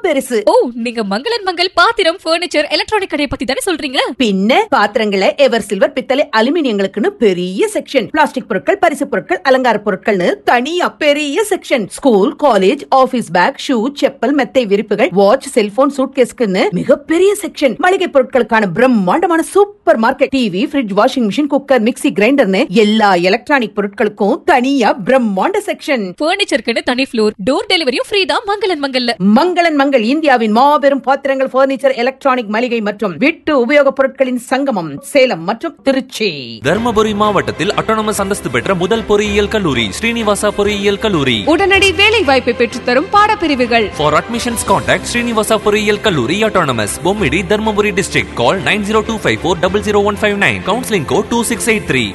பெருசு ஓ நீங்க மங்களன் மங்கள் பாத்திரம் பர்னிச்சர் எலக்ட்ரானிக் கடையை பத்தி தானே சொல்றீங்க பின்ன பாத்திரங்களை எவர் சில்வர் பித்தளை அலுமினியங்களுக்குன்னு பெரிய செக்ஷன் பிளாஸ்டிக் பொருட்கள் பரிசு பொருட்கள் அலங்கார பொருட்கள்னு தனியா பெரிய section school college office bag shoe chappal மெத்தை விரிப்புகள் வாட்ச் செல்போன் சூட்கேஸ்க்குன்னு மிகப்பெரிய செக்ஷன் மளிகை பொருட்களுக்கான பிரம்மாண்டமான supermarket TV fridge washing machine cooker mixie கிரைண்டர்னு எல்லா எலக்ட்ரானிக் பொருட்களுக்கும் தனியா பிரம்மாண்ட செக்ஷன் பர்னிச்சருக்குன்னு தனி ஃப்ளோர் டோர் டெலிவரியும் ஃப்ரீ தான் மங்களன் மங்கல்ல மங்களன் மங்கள் இந்தியாவின் மாபெரும் பாத்திரங்கள் பர்னிச்சர் எலக்ட்ரானிக் மளிகை மற்றும் வீட்டு உபயோகப் பொருட்களின் சங்கமம் சேலம் மற்றும் திருச்சி தர்மபுரி மாவட்டத்தில் அட்டானமஸ் அந்தஸ்து பெற்ற முதல் பொறியியல் கல்லூரி ஸ்ரீனிவாசா பொறியியல் கல்லூரி உடனடி வேலை வாய்ப்பை பெற்றுத்தரும் பாடப்பிரிவுகள் ஃபார் அட்மிஷன்ஸ் கான்டாக்ட் ஸ்ரீனிவாசா பொறியியல் கல்லூரி autonomous Bommidi Dharmapuri district call nine zero two five four double zero one five nine counselling code two six eight three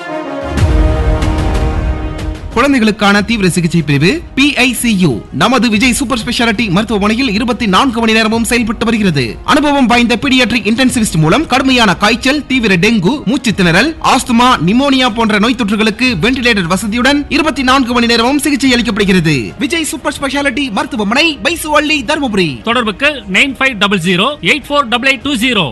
குழந்தைகளுக்கான தீவிர சிகிச்சை பிரிவு PICU நமது விஜய் சூப்பர் ஸ்பெஷாலிட்டி மருத்துவமனையில் இருபத்தி நான்கு மணி நேரமும் செயல்பட்டு வருகிறது அனுபவம் வாய்ந்த பீடியாட்ரிக் இன்டென்சிவிஸ்ட் மூலம் கடுமையான காய்ச்சல் தீவிர டெங்கு மூச்சு திணறல் ஆஸ்துமா நிமோனியா போன்ற நோய் தொற்றுகளுக்கு வென்டிலேட்டர் வசதியுடன் இருபத்தி நான்கு மணி நேரமும் சிகிச்சை அளிக்கப்படுகிறது விஜய் சூப்பர் ஸ்பெஷாலிட்டி மருத்துவமனை பைசுவள்ளி தருமபுரி தொடர்புக்கு nine five double zero eight four double eight two zero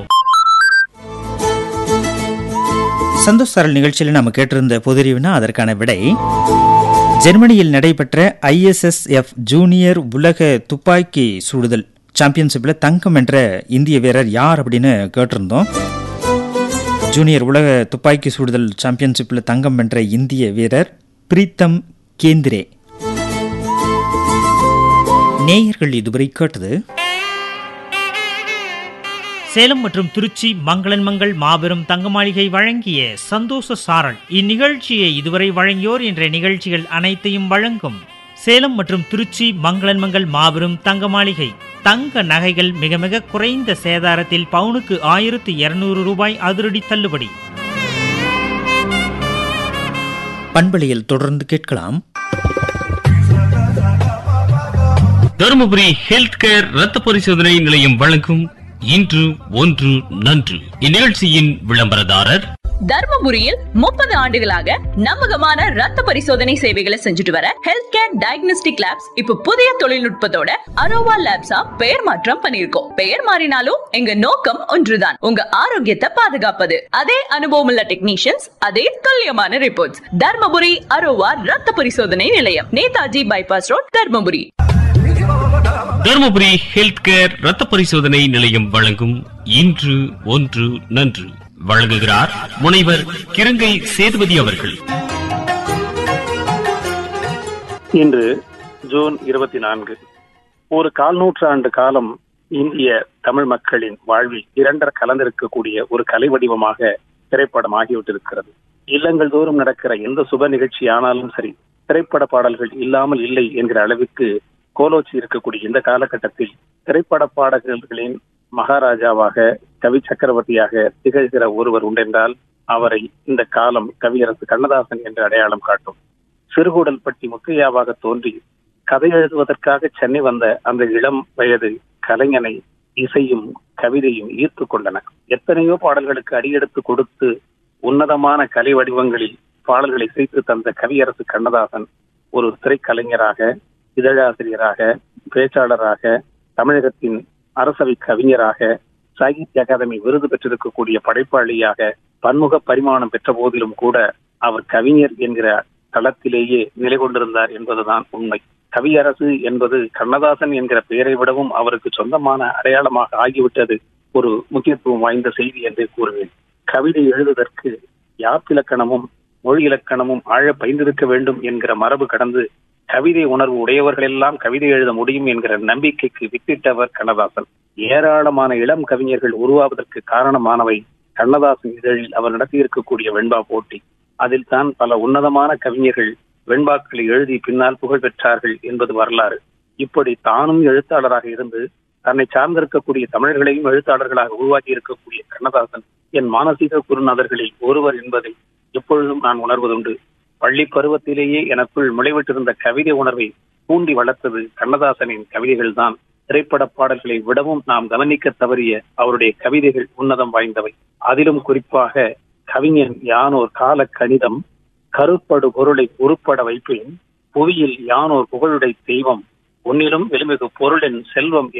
Santhosh சாரல் நிகழ்ச்சியில் நம்ம கேட்டிருந்த பொதுறிவுனா அதற்கான விடை ஜெர்மனியில் நடைபெற்ற ஐஎஸ்எஸ்எஃப் ஜூனியர் உலக துப்பாக்கி சுடுதல் சாம்பியன்ஷிப்பில் தங்கம் வென்ற இந்திய வீரர் யார் அப்படின்னு கேட்டிருந்தோம் ஜூனியர் உலக துப்பாக்கி சுடுதல் சாம்பியன்ஷிப்பில் தங்கம் வென்ற இந்திய வீரர் பிரீத்தம் கேந்திரே நேயர்கள் இதுவரை கேட்டது சேலம் மற்றும் திருச்சி மங்களன் மங்கள் மாபெரும் தங்க மாளிகை வழங்கிய சந்தோஷ சாரல் இந்நிகழ்ச்சியை இதுவரை வழங்கியோர் என்ற நிகழ்ச்சிகள் அனைத்தையும் வழங்கும் சேலம் மற்றும் திருச்சி மங்களன் மங்கள் மாபெரும் தங்க மாளிகை தங்க நகைகள் மிக மிக குறைந்த சேதாரத்தில் பவுனுக்கு ஆயிரத்து இருநூறு ரூபாய் அதிரடி தள்ளுபடி பண்பலையில் தொடர்ந்து கேட்கலாம் தருமபுரி ஹெல்த் கேர் ரத்த பரிசோதனை நிலையம் வழங்கும் இன்று ஒன்று நன்று இந்நிகழ்ச்சியின் விளம்பரதாரர் தர்மபுரியில் முப்பது ஆண்டுகளாக நம்பகமான ரத்த பரிசோதனை சேவைகளை செஞ்சுட்டு வர ஹெல்த் கேர் டயக்னோஸ்டிக் லேப்ஸ் இப்ப புதிய தொழில்நுட்பத்தோட அரோவா லேப்ஸா பெயர் மாற்றம் பண்ணிருக்கோம் பெயர் மாறினாலும் எங்க நோக்கம் ஒன்றுதான் உங்க ஆரோக்கியத்தை பாதுகாப்பது அதே அனுபவம் உள்ள டெக்னீஷியன்ஸ் அதே துல்லியமான ரிப்போர்ட்ஸ் தர்மபுரி அரோவா ரத்த பரிசோதனை நிலையம் Netaji bypass road Dharmapuri Dharmapuri health care ரத்த பரிசோதனை நிலையம் வழங்கும் இன்று ஒன்று நன்று வழங்குகிறார் முனைவர் கிருங்கை சேதுபதி அவர்கள் இன்று ஜூன் இருபத்தி நான்கு ஒரு கால் நூற்றாண்டு காலம் இந்திய தமிழ் மக்களின் வாழ்வில் இரண்டர கலந்திருக்கக்கூடிய ஒரு கலை வடிவமாக திரைப்படம் ஆகிவிட்டிருக்கிறது இல்லங்கள் தோறும் நடக்கிற எந்த சுப நிகழ்ச்சி ஆனாலும் சரி திரைப்பட பாடல்கள் இல்லாமல் இல்லை என்கிற அளவிற்கு கோலோச்சி இருக்கக்கூடிய இந்த காலகட்டத்தில் திரைப்பட பாடல்களின் மகாராஜாவாக கவி சக்கரவர்த்தியாக திகழ்கிற ஒருவர் உண்டென்றால் அவரை இந்த காலம் கவியரசு கண்ணதாசன் என்று அடையாளம் காட்டும் சிறுகூடல்பட்டி முத்தையாவாக தோன்றி கதை எழுதுவதற்காக சென்னை வந்த அந்த இளம் வயது கலைஞனை இசையும் கவிதையும் ஈர்த்து கொண்டன எத்தனையோ பாடல்களுக்கு அடியெடுத்து கொடுத்து உன்னதமான கலை வடிவங்களில் பாடல்களை இசைத்து தந்த கவியரசு கண்ணதாசன் ஒரு திரைக்கலைஞராக இதழாசிரியராக பேச்சாளராக தமிழகத்தின் அரசவை கவிஞராக சாகித்ய அகாதமி விருது பெற்றிருக்கக்கூடிய படைப்பாளியாக பன்முக பரிமாணம் பெற்ற போதிலும் கூட அவர் கவிஞர் என்கிற தளத்திலேயே நிலை கொண்டிருந்தார் என்பதுதான் உண்மை கவியரசு என்பது கண்ணதாசன் என்கிற பெயரை விடவும் அவருக்கு சொந்தமான அடையாளமாக ஆகிவிட்டது ஒரு முக்கியத்துவம் வாய்ந்த செய்தி என்றே கூறுவேன் கவிதை எழுதுவதற்கு யாப்பிலக்கணமும் மொழி இலக்கணமும் ஆழ பயின்றிருக்க வேண்டும் என்கிற மரபு கடந்து கவிதை உணர்வு உடையவர்கள் எல்லாம் கவிதை எழுத முடியும் என்கிற நம்பிக்கைக்கு வித்திட்டவர் கண்ணதாசன் ஏராளமான இளம் கவிஞர்கள் உருவாவதற்கு காரணமானவை கண்ணதாசன் இதழில் அவர் நடத்தியிருக்கக்கூடிய வெண்பா போட்டி அதில் தான் பல உன்னதமான கவிஞர்கள் வெண்பாக்களை எழுதி பின்னால் புகழ் பெற்றார்கள் என்பது வரலாறு இப்படி தானும் எழுத்தாளராக இருந்து தன்னை சார்ந்திருக்கக்கூடிய தமிழர்களையும் எழுத்தாளர்களாக உருவாக்கி இருக்கக்கூடிய கண்ணதாசன் என் மானசீக குருநாதர்களில் ஒருவர் என்பதை எப்பொழுதும் நான் உணர்வதுண்டு பள்ளி பருவத்திலேயே எனக்குள் முளைவிட்டிருந்த கவிதை உணர்வை தூண்டி வளர்த்தது கண்ணதாசனின் கவிதைகள் தான் திரைப்பட பாடல்களை விடவும் நாம் கவனிக்க தவறிய அவருடைய கவிதைகள் உன்னதம் வாய்ந்தவை அதிலும் குறிப்பாக கவிஞன் யானோர் கால கணிதம் கருப்படு பொருளை உருப்பட வைப்பேன் புவியில் யானோர் புகழுடை தெய்வம் உன்னிலும் வெளிமிகு பொருளின் செல்வம்